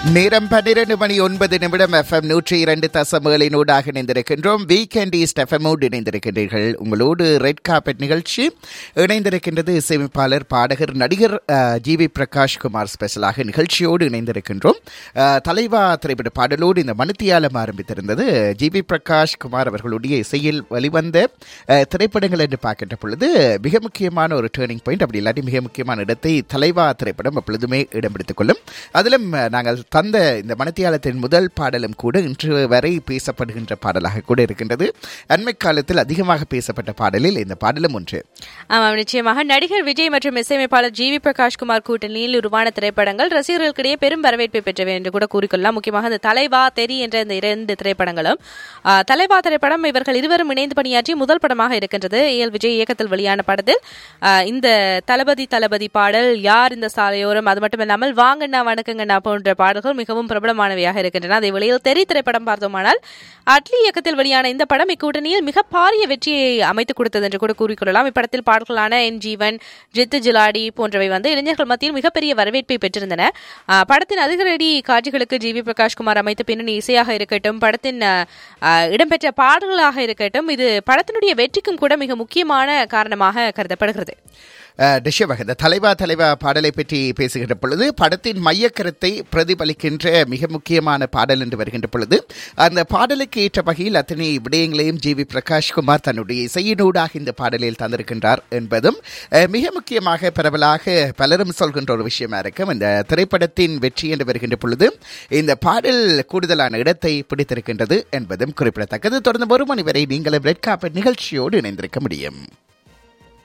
நேரம் பன்னிரண்டு மணி ஒன்பது நிமிடம் எஃப்எம் நூற்றி இரண்டு தசமகளினூடாக இணைந்திருக்கின்றோம் வீக்கெண்ட் ஈஸ்ட் எஃப்எம்மோடு இணைந்திருக்கின்றீர்கள் உங்களோடு ரெட் கார்பெட் நிகழ்ச்சி இணைந்திருக்கின்றது இசையமைப்பாளர் பாடகர் நடிகர் அஹ், ஜி வி பிரகாஷ் குமார் ஸ்பெஷலாக நிகழ்ச்சியோடு இணைந்திருக்கின்றோம் அஹ், தலைவா திரைப்பட பாடலோடு இந்த மணித்தியாலம் ஆரம்பித்திருந்தது ஜி வி பிரகாஷ் குமார் அவர்களுடைய இசையில் வெளிவந்த அஹ், திரைப்படங்கள் என்று பார்க்கின்ற பொழுது மிக முக்கியமான ஒரு டேர்னிங் பாயிண்ட் அப்படி இல்லாட்டி மிக முக்கியமான இடத்தை தலைவா திரைப்படம் எப்பொழுதுமே இடம் பிடித்துக் கொள்ளும் அதிலும் அஹ், நாங்கள் தந்த இந்த மணித்தியாலத்தின் முதல் பாடலும் கூட இன்று வரை பேசப்படுகின்ற பாடலாக கூட இருக்கின்றது அண்மை காலத்தில் அதிகமாக பேசப்பட்ட பாடலில் இந்த பாடலும் ஒன்று ஆமாம் நிச்சயமாக நடிகர் விஜய் மற்றும் இசையமைப்பாளர் ஜி வி பிரகாஷ் குமார் கூட்டணியில் உருவான திரைப்படங்கள் ரசிகர்களுக்கிடையே பெரும் வரவேற்பை பெற்றவை என்று கூட கூறிக்கொள்ளலாம் முக்கியமாக இந்த தலைவா தெரி என்ற இந்த இரண்டு திரைப்படங்களும் ஆ, தலைவா திரைப்படம் இவர்கள் இருவரும் இணைந்து பணியாற்றி முதல் படமாக இருக்கின்றது ஏஎல் விஜய் இயக்கத்தில் வெளியான படத்தில் ஆ, இந்த தளபதி தளபதி பாடல் யார் இந்த சாலையோரம் அது மட்டுமில்லாமல் வாங்கண்ணா வணக்கங்கண்ணா போன்ற பாடல்கள் மிகவும் பிரபலமானவையாக இருக்கின்றன அதே வேளையில் தெரி திரைப்படம் பார்த்தோமானால் அட்லி இயக்கத்தில் வெளியான இந்த படம் இக்கூட்டணியில் மிக பாரிய வெற்றியை அமைத்துக் கொடுத்தது என்று கூட கூறிக்கொள்ளலாம் இப்படத்தில் பாடல்களான என் ஜீவன் ஜித்து ஜிலாடி போன்றவை வந்து இளைஞர்கள் மத்தியில் மிகப்பெரிய வரவேற்பை பெற்றிருந்தன ஆ, படத்தின் அதிகரடி காட்சிகளுக்கு ஜி வி பிரகாஷ் குமார் அமைத்த பின்னணி இசையாக இருக்கட்டும் படத்தின் ஆ, ஆ, இடம்பெற்ற பாடல்களாக இருக்கட்டும் இது படத்தினுடைய வெற்றிக்கும் கூட மிக முக்கியமான காரணமாக கருதப்படுகிறது டிஷவக இந்த தலைவா தலைவா பாடலை பற்றி பேசுகின்ற பொழுது படத்தின் மையக்கருத்தை பிரதிபலிக்கின்ற மிக முக்கியமான பாடல் என்று வருகின்ற பொழுது அந்த பாடலுக்கு ஏற்ற வகையில் அத்தனை விடயங்களையும் ஜி வி பிரகாஷ் குமார் தன்னுடைய இசையினூடாக இந்த பாடலில் தந்திருக்கின்றார் என்பதும் அஹ், மிக முக்கியமாக பரவலாக பலரும் சொல்கின்ற ஒரு விஷயமா இருக்கும் இந்த திரைப்படத்தின் வெற்றி என்று வருகின்ற பொழுது இந்த பாடல் கூடுதலான இடத்தை பிடித்திருக்கின்றது என்பதும் குறிப்பிடத்தக்கது தொடர்ந்து ஒரு மணி வரை நீங்களும் ரெட் காப்பட் நிகழ்ச்சியோடு இணைந்திருக்க முடியும்